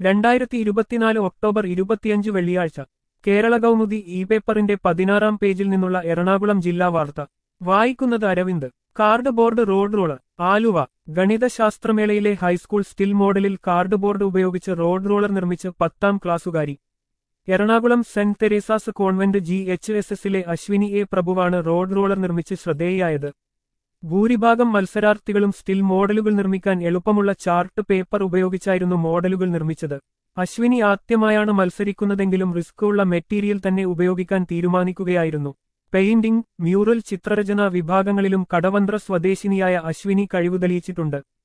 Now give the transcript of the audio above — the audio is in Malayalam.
രണ്ടായിരത്തി ഇരുപത്തിനാല് ഒക്ടോബർ ഇരുപത്തിയഞ്ച് വെള്ളിയാഴ്ച കേരള കൗമുദി ഇ പേപ്പറിന്റെ പതിനാറാം പേജിൽ നിന്നുള്ള എറണാകുളം ജില്ലാ വാർത്ത വായിക്കുന്നത് Aravind cardboard road roller Aluva ഗണിതശാസ്ത്രമേളയിലെ ഹൈസ്കൂൾ സ്റ്റിൽ മോഡലിൽ കാർഡ് ബോർഡ് ഉപയോഗിച്ച് റോഡ് റോളർ നിർമ്മിച്ച് പത്താം ക്ലാസ്സുകാരി എറണാകുളം സെന്റ് Teresa's convent G H S എസിലെ അശ്വിനി എ പ്രഭുവാണ് റോഡ് റോളർ നിർമ്മിച്ച് ശ്രദ്ധേയായത് ഭൂരിഭാഗം മത്സരാർത്ഥികളും സ്റ്റിൽ മോഡലുകൾ നിർമ്മിക്കാൻ എളുപ്പമുള്ള ചാർട്ട് പേപ്പർ ഉപയോഗിച്ചായിരുന്നു മോഡലുകൾ നിർമ്മിച്ചത് അശ്വിനി ആദ്യമായാണ് മത്സരിക്കുന്നതെങ്കിലും റിസ്ക് ഉള്ള മെറ്റീരിയൽ തന്നെ ഉപയോഗിക്കാൻ തീരുമാനിക്കുകയായിരുന്നു പെയിന്റിംഗ് മ്യൂറൽ ചിത്രരചന വിഭാഗങ്ങളിലും കടവന്ത്ര സ്വദേശിനിയായ അശ്വിനി കഴിവ് തെളിയിച്ചിട്ടുണ്ട്